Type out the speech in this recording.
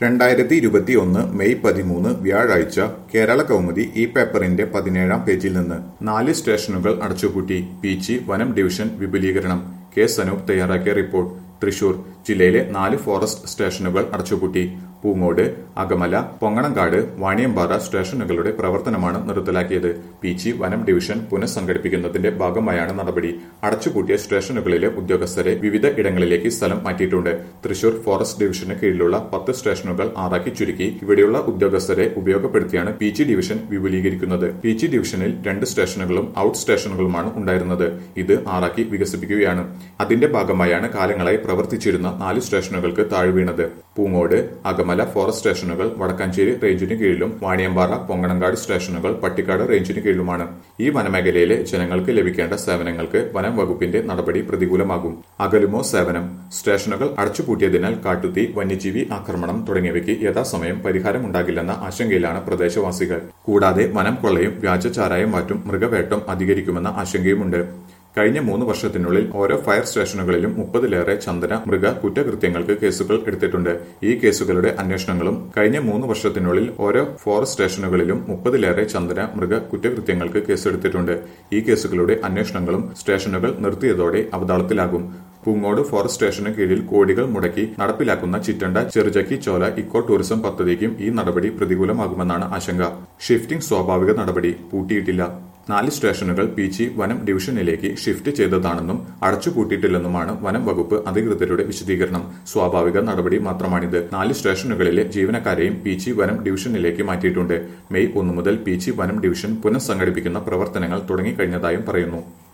രണ്ടായിരത്തി ഇരുപത്തിയൊന്ന് മെയ് പതിമൂന്ന് വ്യാഴാഴ്ച കേരള കൗമുദി ഈ പേപ്പറിന്റെ പതിനേഴാം പേജിൽ നിന്ന് നാല് സ്റ്റേഷനുകൾ അടച്ചുപൂട്ടി പീച്ചി വനം ഡിവിഷൻ വിപുലീകരണം കെ സനൂപ് തയ്യാറാക്കിയ റിപ്പോർട്ട് തൃശൂർ ജില്ലയിലെ നാല് ഫോറസ്റ്റ് സ്റ്റേഷനുകൾ അടച്ചുപൂട്ടി പൂങ്ങോട് അകമല പൊങ്ങണങ്കാട് വാണിയമ്പാറ സ്റ്റേഷനുകളുടെ പ്രവർത്തനമാണ് നിർത്തലാക്കിയത് പീച്ചി വനം ഡിവിഷൻ പുനഃസംഘടിപ്പിക്കുന്നതിന്റെ ഭാഗമായാണ് നടപടി അടച്ചുപൂട്ടിയ സ്റ്റേഷനുകളിലെ ഉദ്യോഗസ്ഥരെ വിവിധ ഇടങ്ങളിലേക്ക് സ്ഥലം മാറ്റിയിട്ടുണ്ട് തൃശൂർ ഫോറസ്റ്റ് ഡിവിഷന് കീഴിലുള്ള പത്ത് സ്റ്റേഷനുകൾ ആറാക്കി ചുരുക്കി ഇവിടെയുള്ള ഉദ്യോഗസ്ഥരെ ഉപയോഗപ്പെടുത്തിയാണ് പീച്ചി ഡിവിഷൻ വിപുലീകരിക്കുന്നത് പീച്ചി ഡിവിഷനിൽ രണ്ട് സ്റ്റേഷനുകളും ഔട്ട് സ്റ്റേഷനുകളുമാണ് ഉണ്ടായിരുന്നത് ഇത് ആറാക്കി വികസിപ്പിക്കുകയാണ് അതിന്റെ ഭാഗമായാണ് കാലങ്ങളായി പ്രവർത്തിച്ചിരുന്ന നാല് സ്റ്റേഷനുകൾക്ക് താഴ്വീണത് പൂങ്ങോട് അകമല ഫോറസ്റ്റ് സ്റ്റേഷനുകൾ വടക്കാഞ്ചേരി റേഞ്ചിന് കീഴിലും വാണിയമ്പാറ പൊങ്ങണങ്കാട് സ്റ്റേഷനുകൾ പട്ടിക്കാട് റേഞ്ചിന് കീഴിലുമാണ് ഈ വനമേഖലയിലെ ജനങ്ങൾക്ക് ലഭിക്കേണ്ട സേവനങ്ങൾക്ക് വനം വകുപ്പിന്റെ നടപടി പ്രതികൂലമാകും അകലുമോ സേവനം സ്റ്റേഷനുകൾ അടച്ചുപൂട്ടിയതിനാൽ കാട്ടുതീ വന്യജീവി ആക്രമണം തുടങ്ങിയവയ്ക്ക് യഥാസമയം പരിഹാരമുണ്ടാകില്ലെന്ന ആശങ്കയിലാണ് പ്രദേശവാസികൾ കൂടാതെ വനം കൊള്ളയും വ്യാജ ചാരായം മാറ്റും മൃഗവേട്ടം അധികരിക്കുമെന്ന ആശങ്കയുമുണ്ട് കഴിഞ്ഞ മൂന്ന് വർഷത്തിനുള്ളിൽ ഓരോ ഫയർ സ്റ്റേഷനുകളിലും മുപ്പതിലേറെ ചന്ദന മൃഗ കുറ്റകൃത്യങ്ങൾക്ക് കേസുകൾ എടുത്തിട്ടുണ്ട് ഈ കേസുകളുടെ അന്വേഷണങ്ങളും കഴിഞ്ഞ മൂന്ന് വർഷത്തിനുള്ളിൽ ഓരോ ഫോറസ്റ്റ് സ്റ്റേഷനുകളിലും മുപ്പതിലേറെ ചന്ദന മൃഗ കുറ്റകൃത്യങ്ങൾക്ക് കേസെടുത്തിട്ടുണ്ട് ഈ കേസുകളുടെ അന്വേഷണങ്ങളും സ്റ്റേഷനുകൾ നിർത്തിയതോടെ അവതാളത്തിലാകും പൂങ്ങോട് ഫോറസ്റ്റ് സ്റ്റേഷന് കീഴിൽ കോടികൾ മുടക്കി നടപ്പിലാക്കുന്ന ചിറ്റണ്ട ചെറുചക്കി ചോല ഇക്കോ ടൂറിസം പദ്ധതിക്കും ഈ നടപടി പ്രതികൂലമാകുമെന്നാണ് ആശങ്ക ഷിഫ്റ്റിംഗ് സ്വാഭാവിക നടപടി പൂട്ടിയിട്ടില്ല നാല് സ്റ്റേഷനുകൾ പീച്ചി വനം ഡിവിഷനിലേക്ക് ഷിഫ്റ്റ് ചെയ്തതാണെന്നും അടച്ചുപൂട്ടിയിട്ടില്ലെന്നുമാണ് വനം വകുപ്പ് അധികൃതരുടെ വിശദീകരണം സ്വാഭാവിക നടപടി മാത്രമാണിത് നാല് സ്റ്റേഷനുകളിലെ ജീവനക്കാരെയും പീച്ചി വനം ഡിവിഷനിലേക്ക് മാറ്റിയിട്ടുണ്ട് മെയ് ഒന്ന് മുതൽ പീച്ചി വനം ഡിവിഷൻ പുനഃസംഘടിപ്പിക്കുന്ന പ്രവർത്തനങ്ങൾ തുടങ്ങിക്കഴിഞ്ഞതായും പറയുന്നു